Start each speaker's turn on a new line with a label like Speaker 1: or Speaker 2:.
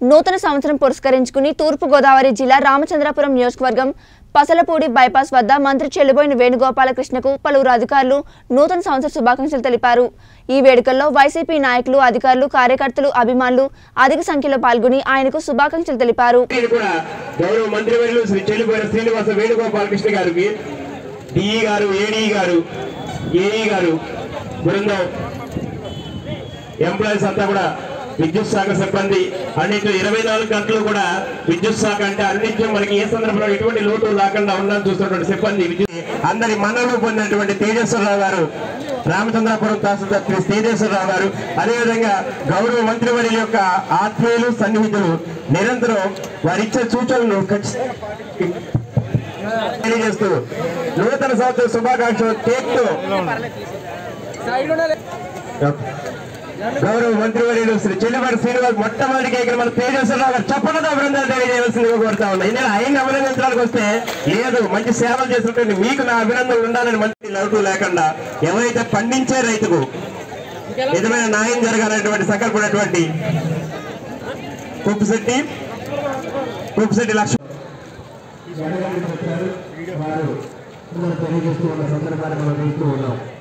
Speaker 1: నూతన సంవత్సరం పురస్కరించుకుని తూర్పు గోదావరి జిల్లా రామచంద్రాపురం నియోజకవర్గం పసలపూడి బైపాస్ వద్ద మంత్రి చెల్లుబోయిన వేణుగోపాలకృష్ణకు పలువురు అధికారులు నూతన సంవత్సర శుభాకాంక్షలు తెలిపారు ఈ వేడుకల్లో వైసీపీ నాయకులు అధికారులు కార్యకర్తలు అభిమానులు అధిక సంఖ్యలో పాల్గొని ఆయనకు శుభాకాంక్షలు తెలిపారు
Speaker 2: ఇది కూడా గౌరవ మంత్రివర్యులు శ్రీ చెల్లిపోయిన శ్రీనివాస వేణుగోపాలకృష్ణ గారికి డిఈ గారు ఏడీ గారు ఏఈ గారు బృందం ఎంప్లాయీస్ అంతా కూడా విద్యుత్ శాఖ సిబ్బంది అన్నింటి ఇరవై నాలుగు గంటలు కూడా విద్యుత్ శాఖ అంటే అన్నింటిలో మనకి ఏ సందర్భంలో ఎటువంటి లోటు లేకుండా ఉండాలని చూస్తున్నటువంటి సిబ్బంది విద్యుత్ అందరి మన్నలు పొందినటువంటి తేజస్వరరావు గారు రామచంద్రాపురం తహసీల్దార్ శ్రీ తేజస్వరరావు గారు అదేవిధంగా గౌరవ మంత్రివర్యుల యొక్క ఆత్మీయులు సన్నిహితులు నిరంతరం వారిచ్చే సూచనలు ఖచ్చితంగా తెలియజేస్తూ నూతన సంవత్సర శుభాకాంక్షలు కేక్తో గౌరవ మంత్రివర్యులు శ్రీ చెల్లివారి శ్రీనివాస్ మొట్టమొదటి కేక్ మన తేజస్వరరావు గారు చప్పలతో బృందాలు తెలియజేయవలసిందిగా కోరుతా ఉన్నా ఎందుకంటే ఆయన అభినందించడానికి వస్తే లేదు మంచి సేవలు చేసినటువంటి మీకు నా అభినందనలు ఉండాలని మంచి లౌటు లేకుండా ఎవరైతే పండించే రైతుకు నిజమైన న్యాయం జరగాలనేటువంటి సంకల్పమైనటువంటి కుప్పిశెట్టి కుప్పిశెట్టి లక్ష్మణ్
Speaker 3: వారు తెలియజేస్తూ ఉన్న సందర్భాన్ని మనం చూస్తూ ఉన్నాం